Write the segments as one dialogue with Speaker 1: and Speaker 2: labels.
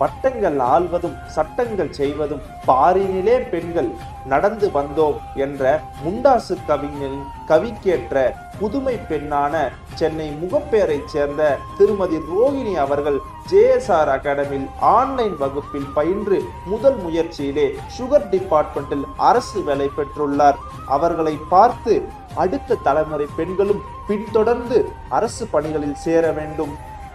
Speaker 1: பட்டங்கள் ஆள்வதும் சட்டங்கள் செய்வதும் பாரினிலே பெண்கள் நடந்து வந்தோம் என்ற முண்டாசு கவிஞனின் கவிக்கேற்ற புதுமை பெண்ணான சென்னை முகப்பேரைச் சேர்ந்த திருமதி ரோகிணி அவர்கள் ஜேஎஸ்ஆர் அகாடமியில் ஆன்லைன் வகுப்பில் பயின்று முதல் முயற்சியிலே சுகர் டிபார்ட்மெண்டில் அரசு வேலை பெற்றுள்ளார் அவர்களை பார்த்து அடுத்த தலைமுறை பெண்களும் பின்தொடர்ந்து அரசு பணிகளில் சேர வேண்டும்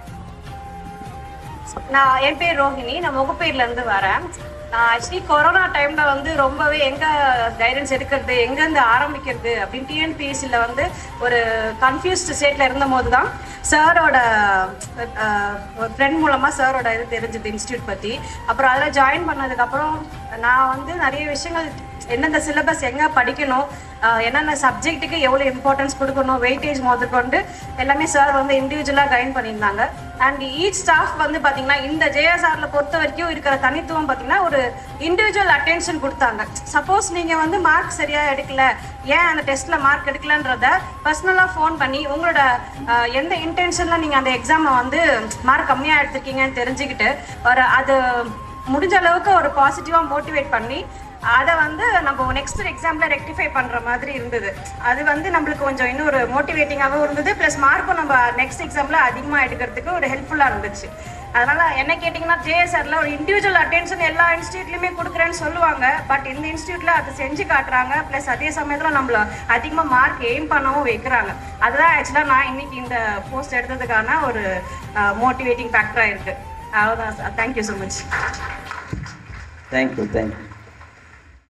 Speaker 2: நான் என் பேர் ரோஹிணி நான் முகப்பேர்ல இருந்து வரேன் நான் ஆக்சுவலி கொரோனா டைம்ல வந்து ரொம்பவே எங்க கைடன்ஸ் எடுக்கிறது எங்க இருந்து ஆரம்பிக்கிறது அப்படின்னு டிஎன்பிஎஸ்சியில் வந்து ஒரு கன்ஃபியூஸ்டு ஸ்டேட்ல இருந்த போது தான் சாரோட ஒரு ஃப்ரெண்ட் மூலமா சாரோட இது தெரிஞ்சது இன்ஸ்டியூட் பத்தி அப்புறம் அதில் ஜாயின் பண்ணதுக்கப்புறம் நான் வந்து நிறைய விஷயங்கள் எந்தெந்த சிலபஸ் எங்கே படிக்கணும் ஆஹ் என்னென்ன சப்ஜெக்ட்டுக்கு எவ்வளோ இம்பார்ட்டன்ஸ் கொடுக்கணும் வெயிட்டேஜ் முதற்கொண்டு எல்லாமே சார் வந்து இண்டிவிஜுவலாக கைட் பண்ணியிருந்தாங்க அண்ட் ஈச் ஸ்டாஃப் வந்து பார்த்தீங்கன்னா இந்த ஜேஎஸ்ஆரில் பொறுத்த வரைக்கும் இருக்கிற தனித்துவம் பார்த்தீங்கன்னா ஒரு இண்டிவிஜுவல் அட்டென்ஷன் கொடுத்தாங்க சப்போஸ் நீங்கள் வந்து மார்க் சரியாக எடுக்கல ஏன் அந்த டெஸ்ட்டில் மார்க் எடுக்கலன்றத பர்சனலாக ஃபோன் பண்ணி உங்களோட ஆஹ் எந்த இன்டென்ஷனில் நீங்கள் அந்த எக்ஸாமை வந்து மார்க் கம்மியாக எடுத்திருக்கீங்கன்னு தெரிஞ்சுக்கிட்டு ஒரு அது முடிஞ்ச அளவுக்கு ஒரு பாசிட்டிவாக மோட்டிவேட் பண்ணி அதை வந்து நம்ம நெக்ஸ்ட் எக்ஸாமில் ரெக்டிஃபை பண்ணுற மாதிரி இருந்தது அது வந்து நம்மளுக்கு கொஞ்சம் இன்னும் ஒரு மோட்டிவேட்டிங்காகவும் இருந்தது ப்ளஸ் மார்க்கும் நம்ம நெக்ஸ்ட் எக்ஸாமில் அதிகமாக எடுக்கிறதுக்கு ஒரு ஹெல்ப்ஃபுல்லாக இருந்துச்சு அதனால் என்ன கேட்டிங்கன்னா ஜேஎஸ்ஆரில் ஒரு இண்டிவிஜுவல் அட்டென்ஷன் எல்லா இன்ஸ்டியூட்லையுமே கொடுக்குறேன்னு சொல்லுவாங்க பட் இந்த இன்ஸ்டியூட்டில் அதை செஞ்சு காட்டுறாங்க ப்ளஸ் அதே சமயத்தில் நம்மள அதிகமாக மார்க் எய்ம் பண்ணவும் வைக்கிறாங்க அதுதான் ஆக்சுவலாக நான் இன்னைக்கு இந்த போஸ்ட் எடுத்ததுக்கான ஒரு மோட்டிவேட்டிங் ஃபேக்டராக இருக்குது அவ்வளோதான் sir thank you so much
Speaker 3: thank you thank you